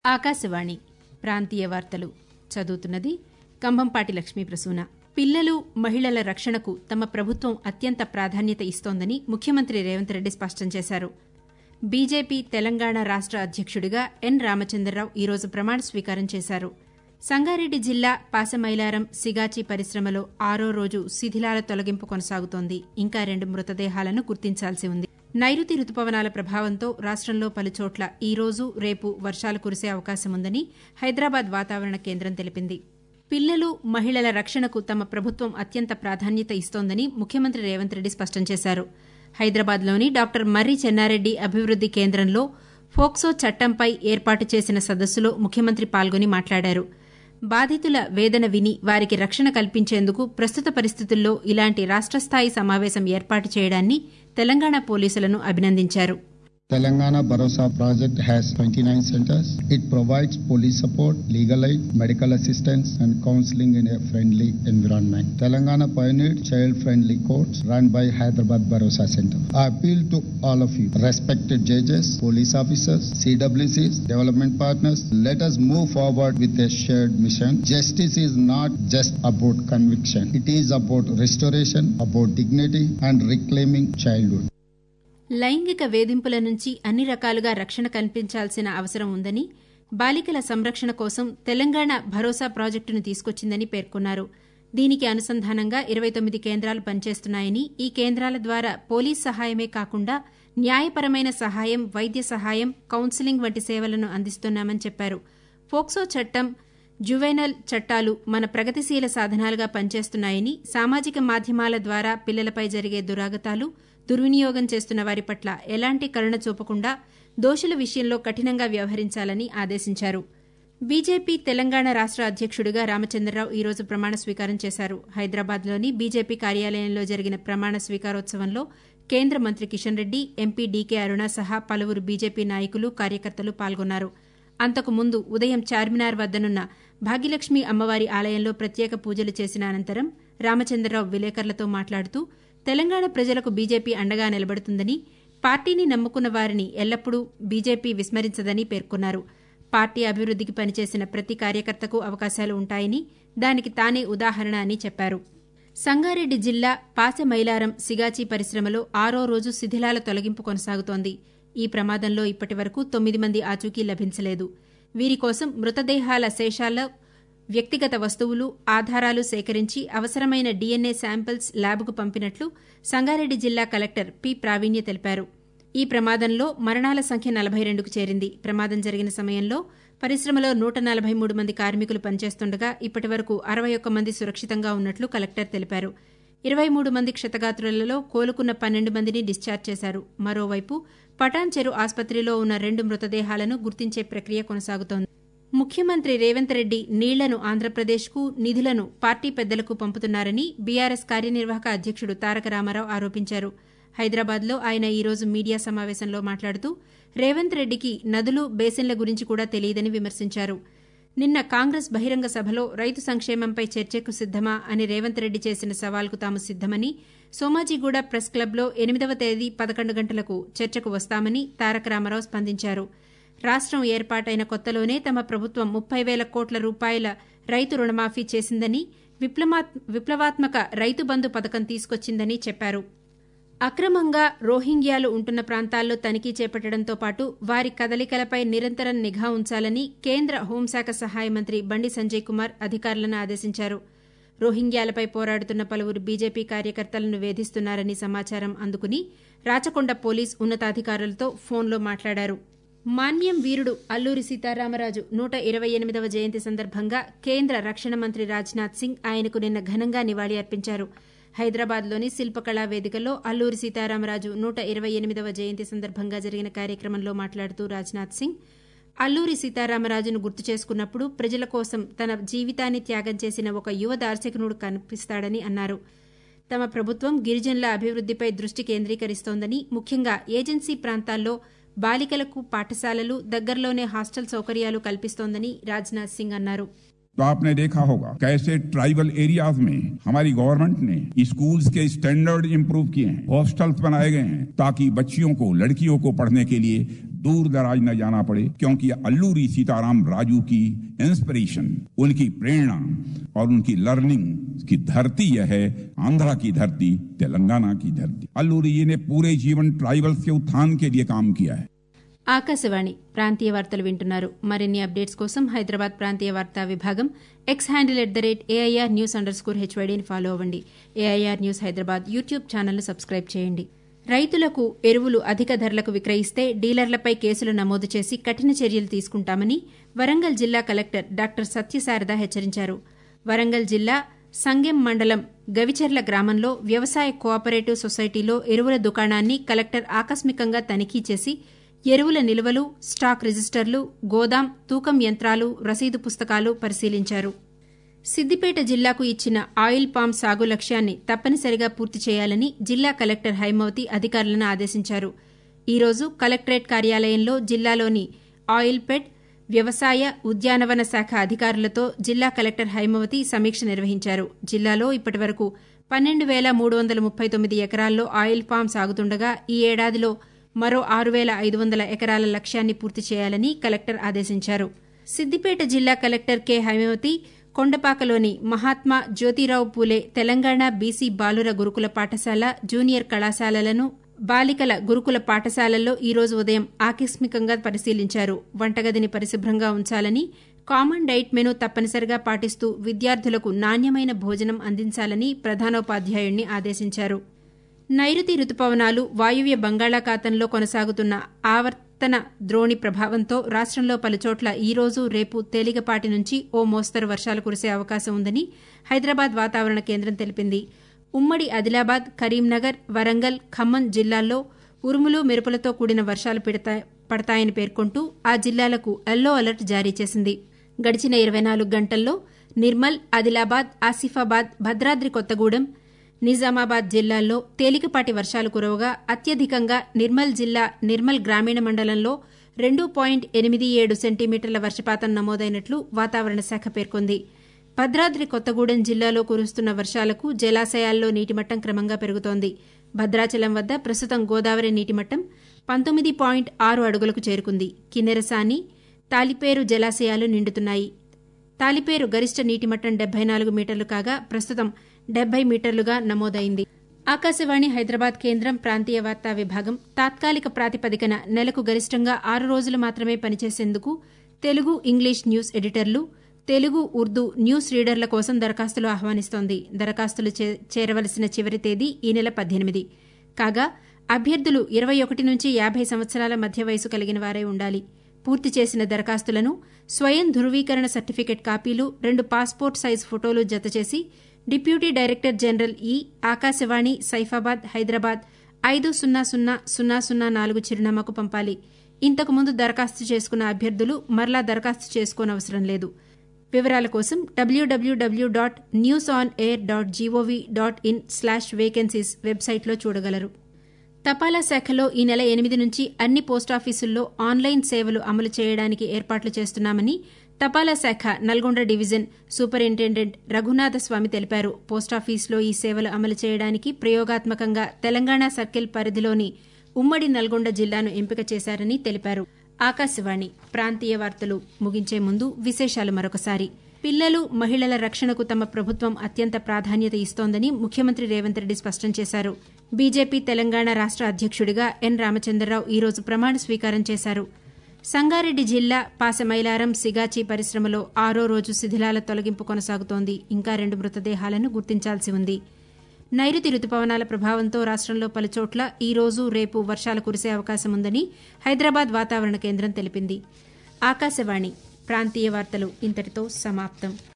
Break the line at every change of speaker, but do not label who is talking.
ఆకాశవాణి ప్రాంతీయ వార్తలు చదువుతున్నది కంభంపాటి లక్ష్మీ ప్రసూన పిల్లలు మహిళల రక్షణకు తమ ప్రభుత్వం అత్యంత ప్రాధాన్యత ఇస్తోందని ముఖ్యమంత్రి రేవంత్ రెడ్డి స్పష్టం చేశారు బీజేపీ తెలంగాణ రాష్ట అధ్యక్షుడిగా ఎన్ రామచంద్రరావు ఈరోజు ప్రమాణ స్వీకారం చేశారు సంగారెడ్డి జిల్లా పాసమైలారం సిగాచి పరిశ్రమలో ఆరో రోజు శిథిలాల తొలగింపు కొనసాగుతోంది ఇంకా రెండు మృతదేహాలను గుర్తించాల్సి ఉంది నైరుతి రుతుపవనాల ప్రభావంతో రాష్టంలో పలుచోట్ల ఈ రోజు రేపు వర్షాలు కురిసే అవకాశం ఉందని హైదరాబాద్ వాతావరణ కేంద్రం తెలిపింది పిల్లలు మహిళల రక్షణకు తమ ప్రభుత్వం అత్యంత ప్రాధాన్యత ఇస్తోందని ముఖ్యమంత్రి రేవంత్ రెడ్డి స్పష్టం చేశారు హైదరాబాద్లోని డాక్టర్ మర్రి చెన్నారెడ్డి అభివృద్ది కేంద్రంలో ఫోక్సో చట్టంపై ఏర్పాటు చేసిన సదస్సులో ముఖ్యమంత్రి పాల్గొని మాట్లాడారు బాధితుల వేదన విని వారికి రక్షణ కల్పించేందుకు ప్రస్తుత పరిస్థితుల్లో ఇలాంటి రాష్టస్థాయి సమావేశం ఏర్పాటు చేయడాన్ని తెలంగాణ పోలీసులను అభినందించారు
Telangana Bharosa project has 29 centers. It provides police support, legal aid, medical assistance, and counseling in a friendly environment. Telangana pioneered child-friendly courts run by Hyderabad Bharosa Center. I appeal to all of you, respected judges, police officers, CWCs, development partners, let us move forward with a shared mission. Justice is not just about conviction. It is about restoration, about dignity, and reclaiming childhood.
లైంగిక వేధింపుల నుంచి అన్ని రకాలుగా రక్షణ కల్పించాల్సిన అవసరం ఉందని బాలికల సంరక్షణ కోసం తెలంగాణ భరోసా ప్రాజెక్టును తీసుకొచ్చిందని పేర్కొన్నారు దీనికి అనుసంధానంగా ఇరవై తొమ్మిది కేంద్రాలు పనిచేస్తున్నాయని ఈ కేంద్రాల ద్వారా పోలీస్ సహాయమే కాకుండా న్యాయపరమైన సహాయం వైద్య సహాయం కౌన్సిలింగ్ వంటి సేవలను అందిస్తున్నామని చెప్పారు ఫోక్సో చట్టం జువెనల్ చట్టాలు మన ప్రగతిశీల సాధనాలుగా పనిచేస్తున్నాయని సామాజిక మాధ్యమాల ద్వారా పిల్లలపై జరిగే దురాగతాలు దుర్వినియోగం చేస్తున్న వారి పట్ల ఎలాంటి కరుణ చూపకుండా దోషుల విషయంలో కఠినంగా వ్యవహరించాలని ఆదేశించారు బీజేపీ తెలంగాణ రాష్ట అధ్యక్షుడిగా రామచంద్రరావు ఈరోజు ప్రమాణ స్వీకారం చేశారు హైదరాబాద్లోని బీజేపీ కార్యాలయంలో జరిగిన ప్రమాణ స్వీకారోత్సవంలో కేంద్ర మంత్రి కిషన్ రెడ్డి ఎంపీ డీకే అరుణ సహా పలువురు బీజేపీ నాయకులు కార్యకర్తలు పాల్గొన్నారు అంతకు ముందు ఉదయం చార్మినార్ వద్దనున్న భాగ్యలక్ష్మి అమ్మవారి ఆలయంలో ప్రత్యేక పూజలు చేసిన అనంతరం రామచంద్రరావు విలేకరులతో మాట్లాడుతూ తెలంగాణ ప్రజలకు బీజేపీ అండగా నిలబడుతుందని పార్టీని నమ్ముకున్న వారిని ఎల్లప్పుడూ బీజేపీ విస్మరించదని పేర్కొన్నారు పార్టీ అభివృద్దికి పనిచేసిన ప్రతి కార్యకర్తకు అవకాశాలు ఉంటాయని దానికి తానే ఉదాహరణ అని చెప్పారు సంగారెడ్డి జిల్లా పాసెమైలారం సిగాచి పరిశ్రమలో ఆరో రోజు శిథిలాల తొలగింపు కొనసాగుతోంది ఈ ప్రమాదంలో ఇప్పటి వరకు తొమ్మిది మంది ఆచూకీ లభించలేదు వీరి కోసం మృతదేహాల శేషాల్లో వ్యక్తిగత వస్తువులు ఆధారాలు సేకరించి అవసరమైన డీఎన్ఏ శాంపిల్స్ ల్యాబ్కు పంపినట్లు సంగారెడ్డి జిల్లా కలెక్టర్ పి ప్రావీణ్య తెలిపారు ఈ ప్రమాదంలో మరణాల సంఖ్య నలభై రెండుకు చేరింది ప్రమాదం జరిగిన సమయంలో పరిశ్రమలో నూట నలభై మూడు మంది కార్మికులు పనిచేస్తుండగా ఇప్పటి వరకు అరవై ఒక్క మంది సురక్షితంగా ఉన్నట్లు కలెక్టర్ తెలిపారు ఇరవై మూడు మంది క్షతగాత్రులలో కోలుకున్న పన్నెండు మందిని డిశ్చార్జ్ చేశారు మరోవైపు పటాన్ చెరు ఆసుపత్రిలో ఉన్న రెండు మృతదేహాలను గుర్తించే ప్రక్రియ కొనసాగుతోంది ముఖ్యమంత్రి రేవంత్ రెడ్డి నీళ్లను ఆంధ్రప్రదేశ్కు నిధులను పార్టీ పెద్దలకు పంపుతున్నారని బీఆర్ఎస్ కార్యనిర్వాహక అధ్యక్షుడు తారక రామారావు ఆరోపించారు హైదరాబాద్లో ఆయన ఈరోజు మీడియా సమావేశంలో మాట్లాడుతూ రేవంత్ రెడ్డికి నదులు బేసిన్ల గురించి కూడా తెలియదని విమర్శించారు నిన్న కాంగ్రెస్ బహిరంగ సభలో రైతు సంక్షేమంపై చర్చకు సిద్దమా అని రేవంత్ రెడ్డి చేసిన సవాల్కు తాము సిద్దమని సోమాజిగూడ ప్రెస్ క్లబ్లో ఎనిమిదవ తేదీ పదకొండు గంటలకు చర్చకు వస్తామని తారక రామారావు స్పందించారు రాష్టం ఏర్పాటైన కొత్తలోనే తమ ప్రభుత్వం ముప్పై వేల కోట్ల రూపాయల రైతు రుణమాఫీ చేసిందని విప్లవాత్మక రైతు బంధు పథకం తీసుకొచ్చిందని చెప్పారు అక్రమంగా రోహింగ్యాలు ఉంటున్న ప్రాంతాల్లో తనిఖీ చేపట్టడంతో పాటు వారి కదలికలపై నిరంతరం నిఘా ఉంచాలని కేంద్ర హోంశాఖ సహాయ మంత్రి బండి సంజయ్ కుమార్ అధికారులను ఆదేశించారు రోహింగ్యాలపై పోరాడుతున్న పలువురు బీజేపీ కార్యకర్తలను వేధిస్తున్నారని సమాచారం అందుకుని రాచకొండ పోలీస్ ఉన్నతాధికారులతో ఫోన్లో మాట్లాడారు మాన్యం వీరుడు అల్లూరి సీతారామరాజు నూట ఇరవై ఎనిమిదవ జయంతి సందర్భంగా కేంద్ర రక్షణ మంత్రి రాజ్నాథ్ సింగ్ ఆయనకు నిన్న ఘనంగా నివాళి అర్పించారు హైదరాబాద్లోని శిల్పకళా వేదికలో అల్లూరి సీతారామరాజు నూట ఇరవై ఎనిమిదవ జయంతి సందర్భంగా జరిగిన కార్యక్రమంలో మాట్లాడుతూ రాజ్నాథ్ సింగ్ అల్లూరి సీతారామరాజును గుర్తు చేసుకున్నప్పుడు ప్రజల కోసం తన జీవితాన్ని త్యాగం చేసిన ఒక యువ దార్శకునుడు కనిపిస్తాడని అన్నారు తమ ప్రభుత్వం గిరిజనుల అభివృద్దిపై దృష్టి కేంద్రీకరిస్తోందని ముఖ్యంగా ఏజెన్సీ ప్రాంతాల్లో బాలికలకు పాఠశాలలు దగ్గరలోనే హాస్టల్ సౌకర్యాలు కల్పిస్తోందని రాజ్నాథ్ సింగ్ అన్నారు
तो आपने देखा होगा कैसे ट्राइबल एरियाज में हमारी गवर्नमेंट ने स्कूल्स के स्टैंडर्ड इंप्रूव किए हैं हॉस्टल्स बनाए गए हैं ताकि बच्चियों को लड़कियों को पढ़ने के लिए दूर दराज न जाना पड़े क्योंकि अल्लूरी सीताराम राजू की इंस्पिरेशन उनकी प्रेरणा और उनकी लर्निंग की धरती यह है आंध्रा की धरती तेलंगाना की धरती अल्लूरी जी ने पूरे जीवन ट्राइबल्स के उत्थान के लिए काम किया है
ఆకాశవాణి ప్రాంతీయ వార్తలు వింటున్నారు మరిన్ని అప్డేట్స్ కోసం హైదరాబాద్ ప్రాంతీయ వార్తా విభాగం X handle at the rate AIR news under score హెచ్వైడీని ఫాలో అవ్వండి ఏఐఆర్ న్యూస్ హైదరాబాద్ యూట్యూబ్ ఛానల్ను సబ్స్క్రైబ్ చేయండి రైతులకు ఎరువులు అధిక ధరలకు విక్రయిస్తే డీలర్లపై కేసులు నమోదు చేసి కఠిన చర్యలు తీసుకుంటామని వరంగల్ జిల్లా కలెక్టర్ డాక్టర్ సత్యశారద హెచ్చరించారు వరంగల్ జిల్లా సంగెం మండలం గవిచెర్ల గ్రామంలో వ్యవసాయ కోఆపరేటివ్ సొసైటీలో ఎరువుల దుకాణాన్ని కలెక్టర్ ఆకస్మికంగా తనిఖీ చేసి ఎరువుల నిల్వలు స్టాక్ రిజిస్టర్లు గోదాం తూకం యంత్రాలు రసీదు పుస్తకాలు పరిశీలించారు సిద్దిపేట జిల్లాకు ఇచ్చిన ఆయిల్ పామ్ సాగు లక్ష్యాన్ని తప్పనిసరిగా పూర్తి చేయాలని జిల్లా కలెక్టర్ హైమవతి అధికారులను ఆదేశించారు ఈ రోజు కలెక్టరేట్ కార్యాలయంలో జిల్లాలోని ఆయిల్ పెడ్ వ్యవసాయ ఉద్యానవన శాఖ అధికారులతో జిల్లా కలెక్టర్ హైమవతి సమీక్ష నిర్వహించారు జిల్లాలో ఇప్పటివరకు పన్నెండు వేల మూడు వందల ముప్పై తొమ్మిది ఎకరాల్లో ఆయిల్ పామ్ సాగుతుండగా ఈ ఏడాదిలో మరో ఆరు వేల ఐదు వందల ఎకరాల లక్ష్యాన్ని పూర్తి చేయాలని కలెక్టర్ ఆదేశించారు సిద్దిపేట జిల్లా కలెక్టర్ కె హైమవతి కొండపాకలోని మహాత్మా జ్యోతిరావు పూలే తెలంగాణ బీసీ బాలుర గురుకుల పాఠశాల జూనియర్ కళాశాలలను బాలికల గురుకుల పాఠశాలల్లో ఈ రోజు ఉదయం ఆకస్మికంగా పరిశీలించారు వంటగదిని పరిశుభ్రంగా ఉంచాలని కామన్ డైట్ మెనూ తప్పనిసరిగా పాటిస్తూ విద్యార్థులకు నాణ్యమైన భోజనం అందించాలని ప్రధానోపాధ్యాయుణ్ణి ఆదేశించారు నైరుతి రుతుపవనాలు వాయువ్య బంగాళాఖాతంలో కొనసాగుతున్న ఆవర్తన ద్రోణి ప్రభావంతో రాష్టంలో పలుచోట్ల ఈ రోజు రేపు తేలికపాటి నుంచి ఓ మోస్తరు వర్షాలు కురిసే అవకాశం ఉందని హైదరాబాద్ వాతావరణ కేంద్రం తెలిపింది ఉమ్మడి ఆదిలాబాద్ కరీంనగర్ వరంగల్ ఖమ్మం జిల్లాల్లో ఉరుములు మెరుపులతో కూడిన వర్షాలు పడతాయని పేర్కొంటూ ఆ జిల్లాలకు ఎల్లో అలర్ట్ జారీ చేసింది గడిచిన ఇరవై నాలుగు గంటల్లో నిర్మల్ ఆదిలాబాద్ ఆసిఫాబాద్ భద్రాద్రి కొత్తగూడెం నిజామాబాద్ జిల్లాల్లో తేలికపాటి వర్షాలు కురవగా అత్యధికంగా నిర్మల్ జిల్లా నిర్మల్ గ్రామీణ మండలంలో రెండు పాయింట్ ఎనిమిది ఏడు సెంటీమీటర్ల వర్షపాతం నమోదైనట్లు వాతావరణ శాఖ పేర్కొంది భద్రాద్రి కొత్తగూడెం జిల్లాలో కురుస్తున్న వర్షాలకు జలాశయాల్లో నీటిమట్టం క్రమంగా పెరుగుతోంది భద్రాచలం వద్ద ప్రస్తుతం గోదావరి నీటిమట్టం పంతొమ్మిది పాయింట్ ఆరు అడుగులకు చేరుకుంది కిన్నెరసాని తాలిపేరు జలాశయాలు నిండుతున్నాయి తాలిపేరు గరిష్ట నీటిమట్టం డెబ్బై నాలుగు మీటర్లు కాగా ప్రస్తుతం డెబ్బై మీటర్లుగా నమోదైంది ఆకాశవాణి హైదరాబాద్ కేంద్రం ప్రాంతీయ వార్తా విభాగం తాత్కాలిక ప్రాతిపదికన నెలకు గరిష్టంగా ఆరు రోజులు మాత్రమే పనిచేసేందుకు తెలుగు ఇంగ్లీష్ న్యూస్ ఎడిటర్లు తెలుగు ఉర్దూ న్యూస్ రీడర్ల కోసం దరఖాస్తులు ఆహ్వానిస్తోంది దరఖాస్తులు చేరవలసిన చివరి తేదీ ఈ నెల పద్దెనిమిది కాగా అభ్యర్థులు ఇరవై ఒకటి నుంచి యాభై సంవత్సరాల మధ్య వయసు కలిగిన వారై ఉండాలి పూర్తి చేసిన దరఖాస్తులను స్వయం ధృవీకరణ సర్టిఫికెట్ కాపీలు రెండు పాస్పోర్ట్ సైజ్ ఫోటోలు జతచేసి డిప్యూటీ డైరెక్టర్ జనరల్ ఈ ఆకాశవాణి సైఫాబాద్ హైదరాబాద్ ఐదు సున్నా సున్నా సున్నా సున్నా నాలుగు చిరునామాకు పంపాలి ఇంతకుముందు దరఖాస్తు చేసుకున్న అభ్యర్థులు మరలా దరఖాస్తు చేసుకోనవసరం లేదు వివరాల కోసం WWW dot news on air dot GOV dot in slash vacancies వెబ్సైట్లో చూడగలరు తపాలా శాఖలో ఈ నెల ఎనిమిది నుంచి అన్ని పోస్టాఫీసుల్లో ఆన్లైన్ సేవలు అమలు చేయడానికి ఏర్పాట్లు చేస్తున్నామని తపాలా శాఖ నల్గొండ డివిజన్ సూపరింటెండెంట్ రఘునాథస్వామి తెలిపారు పోస్టాఫీసులో ఈ సేవలు అమలు చేయడానికి ప్రయోగాత్మకంగా తెలంగాణ సర్కిల్ పరిధిలోని ఉమ్మడి నల్గొండ జిల్లాను ఎంపిక చేశారని తెలిపారు ఆకాశవాణి ప్రాంతీయ వార్తలు ముగించే ముందు విశేషాలు మరొకసారి పిల్లలు మహిళల రక్షణకు తమ ప్రభుత్వం అత్యంత ప్రాధాన్యత ఇస్తోందని ముఖ్యమంత్రి రేవంత్ రెడ్డి స్పష్టం చేశారు బీజేపీ తెలంగాణ రాష్ట అధ్యక్షుడిగా ఎన్ రామచంద్రరావు ఈ రోజు ప్రమాణ స్వీకారం చేశారు సంగారెడ్డి జిల్లా పాసమైలారం సిగాచి పరిశ్రమలో ఆరో రోజు శిథిలాల తొలగింపు కొనసాగుతోంది ఇంకా రెండు మృతదేహాలను గుర్తించాల్సి ఉంది నైరుతి రుతుపవనాల ప్రభావంతో రాష్టంలో పలుచోట్ల ఈ రోజు రేపు వర్షాలు కురిసే అవకాశం ఉందని హైదరాబాద్ వాతావరణ కేంద్రం తెలిపింది ఆకాశవాణి ప్రాంతీయ వార్తలు ఇంతటితో సమాప్తం